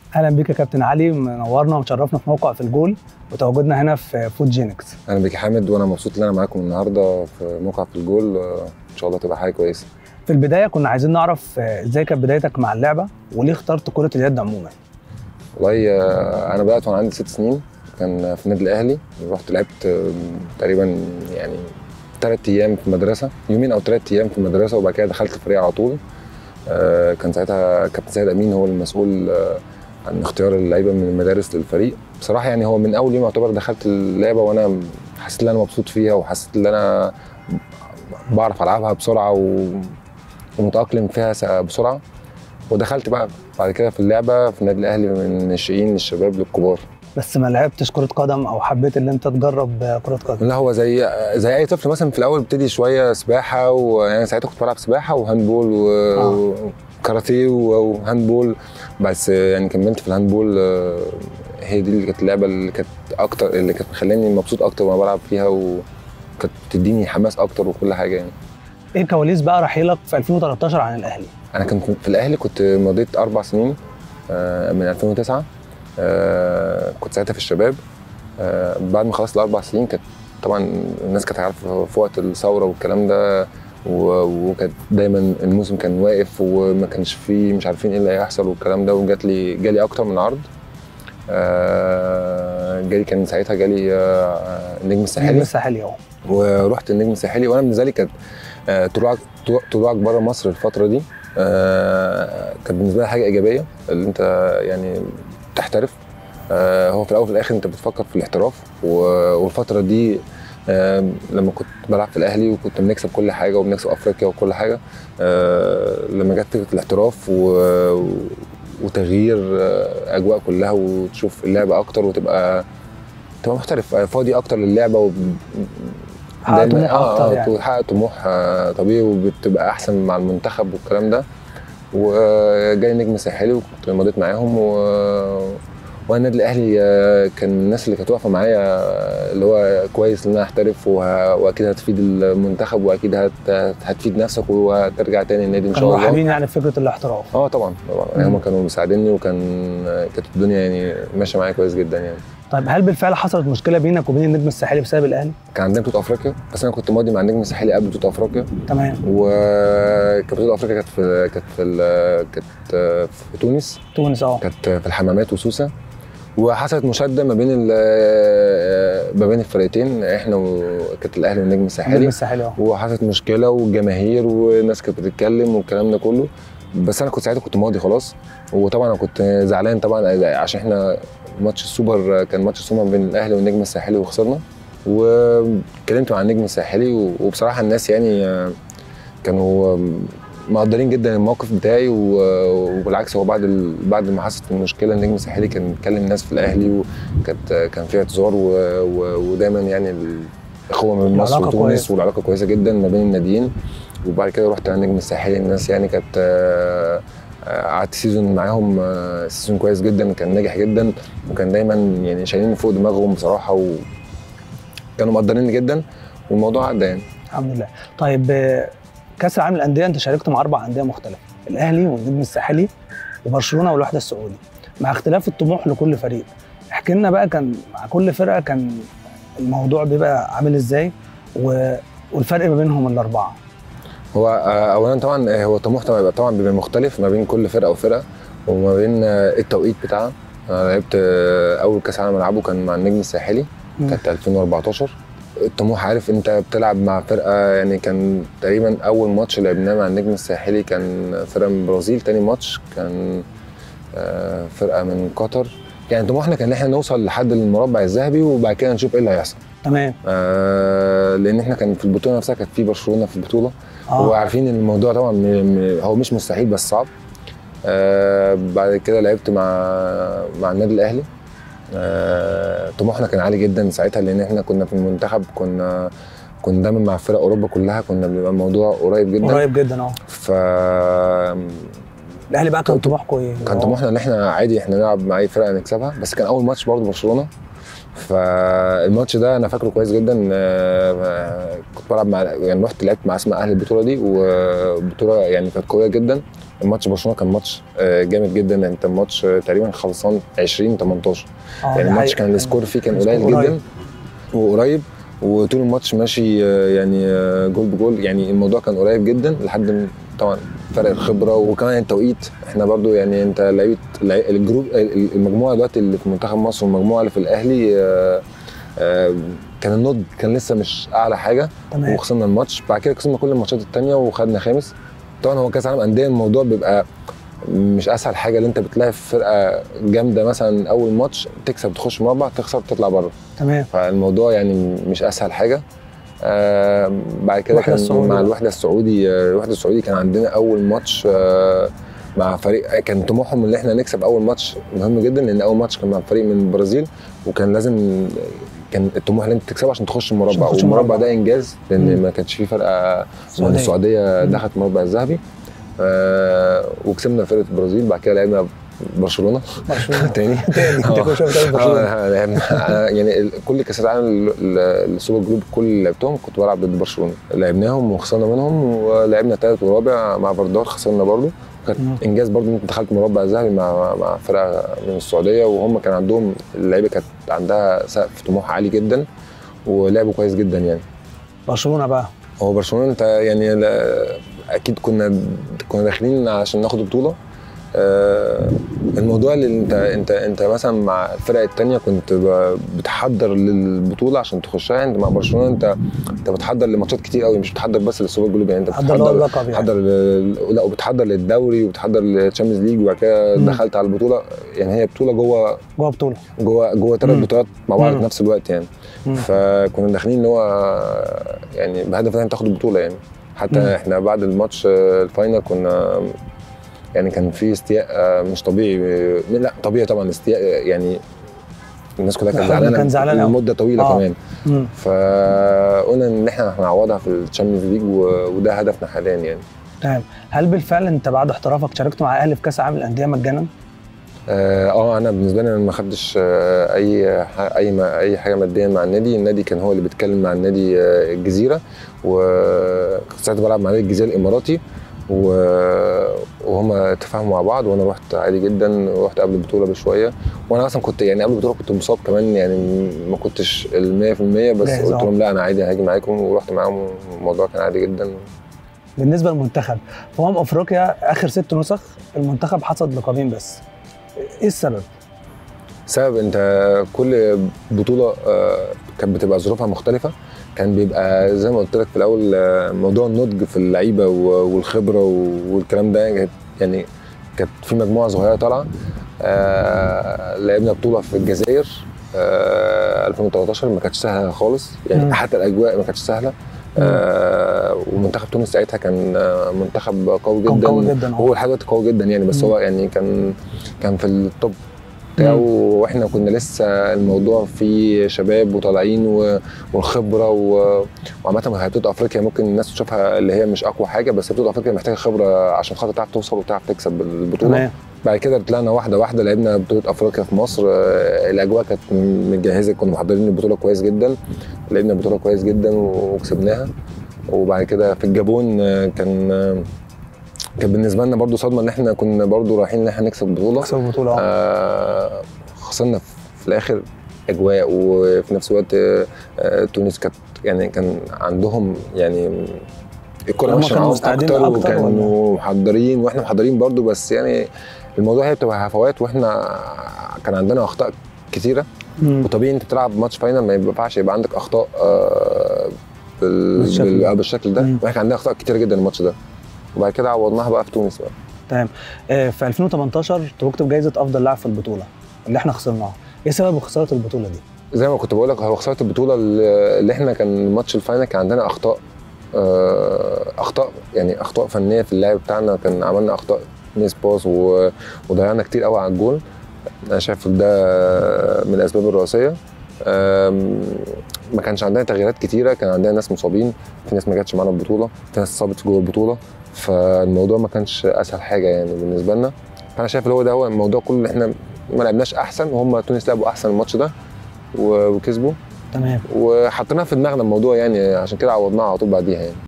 اهلا بيك يا كابتن علي منورنا ومشرفنا في موقع في الجول وتواجدنا هنا في فود جينكس اهلا بيك يا حامد وانا مبسوط ان انا معاكم النهارده في موقع في الجول آه، ان شاء الله تبقى حاجه كويسه في البدايه كنا عايزين نعرف آه، ازاي كانت بدايتك مع اللعبه وليه اخترت كره اليد عموما والله آه، انا بدات وانا عندي ست سنين كان في النادي الاهلي رحت لعبت آه، تقريبا يعني ثلاث ايام في المدرسه يومين او ثلاث ايام في المدرسه وبعد كده دخلت الفريق على طول آه، كان ساعتها كابتن سيد امين هو المسؤول آه، عن اختيار اللعيبه من المدارس للفريق بصراحه يعني هو من اول يوم يعتبر دخلت اللعبه وانا حسيت ان انا مبسوط فيها وحسيت ان انا بعرف العبها بسرعه و... ومتاقلم فيها س- بسرعه ودخلت بقى بعد كده في اللعبه في النادي الاهلي من الناشئين للشباب للكبار بس ما لعبتش كره قدم او حبيت ان انت تجرب آه، كره قدم لا هو زي زي اي طفل مثلا في الاول بتدي شويه سباحه ويعني ساعتها كنت بلعب سباحه وهاندبول و- وكاراتيه و- وهاندبول بس يعني كملت في الهاندبول آه، هي دي اللي كانت اللعبه اللي كانت اكتر اللي كانت مخلاني مبسوط اكتر وانا بلعب فيها وكانت بتديني حماس اكتر وكل حاجه يعني ايه كواليس بقى رحيلك في 2013 عن الاهلي انا كنت في الاهلي كنت مضيت اربع سنين آه، من 2009 آه، كنت ساعتها في الشباب آه، بعد ما خلصت الاربع سنين كانت طبعا الناس كانت عارفه في وقت الثوره والكلام ده و- وكانت دايما الموسم كان واقف وما كانش فيه مش عارفين ايه اللي هيحصل والكلام ده وجات لي جالي اكتر من عرض آه، جالي كان ساعتها جالي آه، النجم النجم الساحلي الساحلي اهو ورحت النجم الساحلي وانا بالنسبه لي كانت آه، طلوعك طلوعك بره مصر الفتره دي آه، كانت بالنسبه لي حاجه ايجابيه اللي انت يعني تحترف آه، هو في الاول وفي الاخر انت بتفكر في الاحتراف و- والفتره دي آه، لما كنت بلعب في الاهلي وكنت بنكسب كل حاجه وبنكسب افريقيا وكل حاجه آه، لما جت فكره الاحتراف و- وتغيير آه، اجواء كلها وتشوف اللعبه اكتر وتبقى تبقى محترف آه، فاضي اكتر للعبه وب... حقق دايماً- طموح آه، أكتر آه، يعني. تحقق طموح آه، طبيعي وبتبقى احسن مع المنتخب والكلام ده وجاي نجم ساحلي وكنت مضيت معاهم و والنادي الاهلي آه، كان الناس اللي كانت واقفه معايا آه، اللي هو كويس ان انا احترف وه- واكيد هتفيد المنتخب واكيد هت- هتفيد نفسك وهترجع تاني النادي ان شاء كانوا الله حابين يعني فكره الاحتراف اه طبعا طبعا مم. هم كانوا مساعديني وكان كانت الدنيا يعني ماشيه معايا كويس جدا يعني طيب هل بالفعل حصلت مشكله بينك وبين النجم الساحلي بسبب الاهلي كان عندنا بطوله افريقيا بس انا كنت ماضي مع النجم الساحلي قبل بطوله افريقيا تمام وكانت بطوله افريقيا كانت في كانت في ال- كانت في تونس تونس اه كانت في الحمامات وسوسه وحصلت مشاده ما بين ال- ما بين الفرقتين احنا وكانت الاهلي والنجم النجم الساحلي الساحلي اه وحصلت مشكله والجماهير والناس كانت بتتكلم والكلام ده كله بس انا كنت ساعتها كنت ماضي خلاص وطبعا انا كنت زعلان طبعا عشان احنا ماتش السوبر كان ماتش السوبر بين الاهلي والنجم الساحلي وخسرنا واتكلمت مع النجم الساحلي وبصراحه الناس يعني كانوا مقدرين جدا الموقف بتاعي و- وبالعكس هو بعد ال... بعد ما حصلت المشكله النجم الساحلي كان كلم الناس في الاهلي وكانت كان في اعتذار و... و... ودايما يعني الاخوه ما بين مصر العلاقة وتونس كويسة. والعلاقه كويسه جدا ما بين الناديين وبعد كده رحت على النجم الساحلي الناس يعني كانت آه، آه، قعدت سيزون معاهم آه، سيزون كويس جدا كان ناجح جدا وكان دايما يعني شايلين فوق دماغهم بصراحه وكانوا مقدريني جدا والموضوع عدى يعني الحمد لله طيب آه، كاس العالم للانديه انت شاركت مع اربع انديه مختلفه الاهلي والنجم الساحلي وبرشلونه والوحده السعودي مع اختلاف الطموح لكل فريق احكي لنا بقى كان مع كل فرقه كان الموضوع بيبقى عامل ازاي و... والفرق ما بينهم الاربعه هو آه، اولا طبعا آه، هو الطموح طبعا بيبقى طبعا بيبقى مختلف ما بين كل فرقه وفرقه وما بين آه، التوقيت بتاعها انا لعبت آه، اول كاس عالم العبه كان مع النجم الساحلي مم. كانت 2014 الطموح عارف انت بتلعب مع فرقه يعني كان تقريبا اول ماتش لعبناه مع النجم الساحلي كان فرقه من البرازيل تاني ماتش كان آه، فرقه من قطر يعني طموحنا كان ان احنا نوصل لحد المربع الذهبي وبعد كده نشوف ايه اللي هيحصل تمام آه لان احنا كان في البطوله نفسها كانت في برشلونه في البطوله اه وعارفين ان الموضوع طبعا م- م- هو مش مستحيل بس صعب آه بعد كده لعبت مع مع النادي الاهلي آه طموحنا كان عالي جدا ساعتها لان احنا كنا في المنتخب كنا كنا دايما مع فرق اوروبا كلها كنا بنبقى الموضوع قريب جدا قريب جدا اه ف الاهلي بقى كان طموحكم ايه؟ كان طموحنا ان احنا عادي احنا نلعب مع اي فرقه نكسبها بس كان اول ماتش برضه برشلونه فالماتش ده انا فاكره كويس جدا آه، كنت بلعب مع يعني رحت لعبت مع اسماء اهل البطوله دي وبطوله يعني كانت قويه جدا الماتش برشلونه كان ماتش آه، جامد جدا انت الماتش آه، تقريبا خلصان 20 18 اه يعني دي الماتش حقيقة. كان السكور فيه كان السكور قليل قريب. جدا وقريب وطول الماتش ماشي آه، يعني آه، جول بجول يعني الموضوع كان قريب جدا لحد ما- طبعا فرق الخبره وكمان التوقيت احنا برضو يعني انت لعيبه لعي- الجروب ال- المجموعه دلوقتي اللي في منتخب مصر والمجموعه اللي في الاهلي آه، آه، كان النضج كان لسه مش اعلى حاجه تمام وخسرنا الماتش بعد كده كسبنا كل الماتشات التانية وخدنا خامس طبعا هو كاس عالم انديه الموضوع بيبقى مش اسهل حاجه اللي انت بتلاقي فرقه جامده مثلا اول ماتش تكسب تخش مربع تخسر تطلع بره تمام فالموضوع يعني مش اسهل حاجه آه بعد كده الوحدة كان السعودي مع بقى. الوحده السعودي آه، الوحده السعودي كان عندنا اول ماتش آه مع فريق كان طموحهم ان احنا نكسب اول ماتش مهم جدا لان اول ماتش كان مع فريق من البرازيل وكان لازم كان الطموح ان انت تكسبه عشان تخش عشان المربع تخش والمربع المربع. ده انجاز لان مم. ما كانش فيه فرقه من السعودية. السعوديه مم. دخلت المربع الذهبي آه وكسبنا فرقه البرازيل بعد كده لعبنا برشلونه برشلونه تاني تاني انت كل شويه بتعمل برشلونه اه لعبنا أنا يعني ال- كل كاس العالم ال- ال- السوبر جروب كل اللي لعبتهم كنت بلعب ضد برشلونه لعبناهم وخسرنا منهم ولعبنا ثالث ورابع مع فاردار خسرنا برضه مم. كان انجاز برضه ان انت دخلت مربع ذهبي مع مع فرقه من السعوديه وهم كان عندهم اللعيبه كانت عندها سقف طموح عالي جدا ولعبوا كويس جدا يعني برشلونه بقى هو برشلونه انت يعني لا- اكيد كنا كنا داخلين عشان ناخد بطوله آه، الموضوع اللي انت انت انت مثلا مع الفرق التانية كنت ب- بتحضر للبطوله عشان تخشها انت مع برشلونه انت انت بتحضر لماتشات كتير قوي مش بتحضر بس للسوبر جلوب يعني انت حد اللي هو بتحضر اللقب يعني بتحضر ل- لا وبتحضر للدوري وبتحضر للتشامبيونز ليج وبعد كده مم. دخلت على البطوله يعني هي بطوله جوه جوه بطوله جوه جوه ثلاث مم. بطولات مع بعض مم. في نفس الوقت يعني مم. فكنا داخلين اللي هو يعني بهدف ان احنا تاخد البطوله يعني حتى مم. احنا بعد الماتش آه، الفاينل كنا يعني كان في استياء آه، مش طبيعي آه، لا طبيعي طبعا استياء آه، يعني الناس كلها كانت الحكم زعلانه كان زعلان أوي. لمده طويله آه. كمان مم. فقلنا ان احنا هنعوضها في الشامبيونز ليج و- وده هدفنا حاليا يعني تمام هل بالفعل انت بعد احترافك شاركت مع الاهلي في كاس العالم للانديه مجانا؟ اه آه، انا بالنسبه لي انا ما خدتش آه، اي ح- اي ما اي حاجه ماديا مع النادي النادي كان هو اللي بيتكلم مع النادي آه، الجزيره وكنت ساعتها بلعب مع نادي الجزيره الاماراتي و- وهما اتفاهموا مع بعض وانا رحت عادي جدا رحت قبل البطوله بشويه وانا اصلا كنت يعني قبل البطوله كنت مصاب كمان يعني ما كنتش ال 100% بس جاهز، قلت آه. لهم لا انا عادي هاجي معاكم ورحت معاهم الموضوع كان عادي جدا بالنسبه للمنتخب في امم افريقيا اخر ست نسخ المنتخب حصد لقبين بس ايه السبب؟ سبب انت كل بطوله آه، كانت بتبقى ظروفها مختلفه كان بيبقى زي ما قلت لك في الاول آه، موضوع النضج في اللعيبه و- والخبره و- والكلام ده كانت- يعني كانت في مجموعه صغيره طالعه آه، لعبنا بطوله في الجزائر آه، 2013 ما كانتش سهله خالص يعني مم. حتى الاجواء ما كانتش سهله آه، ومنتخب تونس ساعتها كان آه، منتخب قوي كان جدا قوي جدا هو لحد دلوقتي قوي جدا يعني بس مم. هو يعني كان كان في التوب بتاعه واحنا كنا لسه الموضوع فيه شباب وطالعين و- والخبره و- وعامه هي بطوله افريقيا ممكن الناس تشوفها اللي هي مش اقوى حاجه بس بطوله افريقيا محتاجه خبره عشان خاطر تعرف توصل وتعرف تكسب البطوله تمام بعد كده طلعنا واحده واحده لعبنا بطوله افريقيا في مصر آه، الاجواء كانت متجهزه كنا محضرين البطوله كويس جدا لعبنا البطوله كويس جدا وكسبناها وبعد كده في الجابون آه، كان آه، كان بالنسبه لنا برضو صدمه ان احنا كنا برضو رايحين ان احنا نكسب البطوله كسب البطوله اه آه، خسرنا في- في الاخر اجواء وفي نفس الوقت آه، آه، تونس كانت يعني كان عندهم يعني الكره هم ماشيه كانوا معاهم مستعدين اكتر أكتر وكانوا محضرين واحنا محضرين برضو بس يعني الموضوع هي بتبقى هفوات واحنا كان عندنا اخطاء كتيره مم. وطبيعي انت بتلعب ماتش فاينل ما ينفعش يبقى عندك اخطاء آه، بال... بالشكل بال... ده. آه، بالشكل ده مم. واحنا كان عندنا اخطاء كتير جدا الماتش ده وبعد كده عوضناها بقى في تونس بقى تمام آه، في 2018 توجت بجائزه افضل لاعب في البطوله اللي احنا خسرناها ايه سبب خساره البطوله دي؟ زي ما كنت بقول لك هو خساره البطوله اللي اللي احنا كان ماتش الفاينل كان عندنا اخطاء آه، اخطاء يعني اخطاء فنيه في اللعب بتاعنا كان عملنا اخطاء ميس باس و- وضيعنا كتير قوي على الجول انا شايف ده من الاسباب الرئيسيه آم، ما كانش عندنا تغييرات كتيره كان عندنا ناس مصابين في ناس ما جاتش معانا البطوله في ناس اتصابت جوه البطوله فالموضوع ما كانش اسهل حاجه يعني بالنسبه لنا فانا شايف اللي هو ده هو الموضوع كله اللي احنا ما لعبناش احسن وهم تونس لعبوا احسن الماتش ده و- وكسبوا تمام وحطيناها في دماغنا الموضوع يعني عشان كده عوضناها على طول بعديها يعني